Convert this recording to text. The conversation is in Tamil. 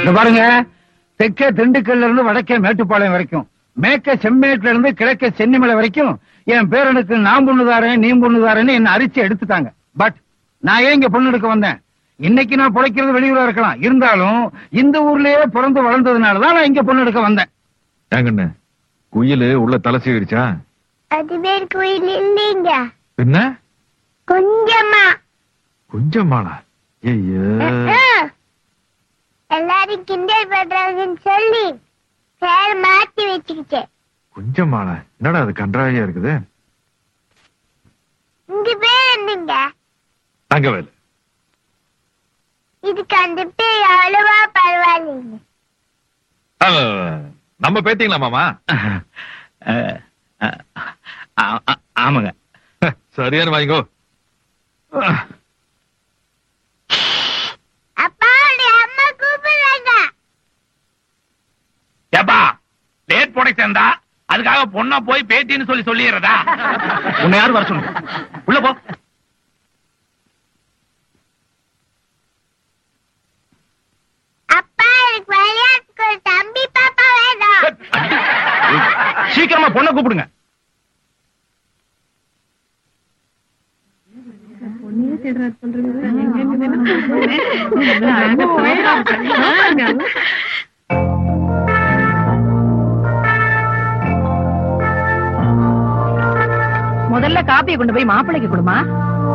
இந்த பாருங்க தெற்கே திண்டுக்கல்ல இருந்து வடக்கே மேட்டுப்பாளையம் வரைக்கும் மேற்க செம்மேட்ல இருந்து கிழக்க சென்னிமலை வரைக்கும் என் பேரனுக்கு நான் பொண்ணுதாரேன் நீ பொண்ணுதாரேன்னு என்ன அரிச்சு எடுத்துட்டாங்க பட் நான் ஏன் இங்க பொண்ணு எடுக்க வந்தேன் இன்னைக்கு நான் பிழைக்கிறது வெளியூரா இருக்கலாம் இருந்தாலும் இந்த ஊர்லயே பிறந்து வளர்ந்ததுனாலதான் நான் இங்க பொண்ணு எடுக்க வந்தேன் ஏங்கண்ணு குயில் உள்ள தலை சீவிடுச்சா அது பேர் கோயில் இல்லைங்க பின்ன கொஞ்சமா கொஞ்சம் மாலா ஐயோ அஹ். எல்லாரும் கிண்டல் பண்றாங்கன்னு சொல்லி பேர் மாத்தி வச்சுக்கிச்சு கொஞ்சம் மாலா என்னடா அது கன்றாவியா இருக்குது உங்க பேர் என்னங்க தங்கவேல் இதுக்கு அந்த பேர் அவ்வளவா பரவாயில்லைங்க ஆ, நம்ம பேத்திங்களா மாமா ஆமாங்க சரியான வாங்கிக்கோ அப்பா உடைய அம்மா கூப்பிடுறாங்க ஏப்பா லேட் ப்ரொடக்ஷன் இருந்தா அதுக்காக பொண்ணா போய் பேத்தின்னு சொல்லி சொல்லிடுறதா உன்னை யார் வர சொன்னது உள்ள போ அப்பா எனக்கு விளையாட்டுக்கு ஒரு தம்பி பாப்பா வேணும் சீக்கிரமா பொண்ணை கூப்பிடுங்க முதல்ல காப்பியை கொண்டு போய் மாப்பிள்ளைக்கு கொடுமா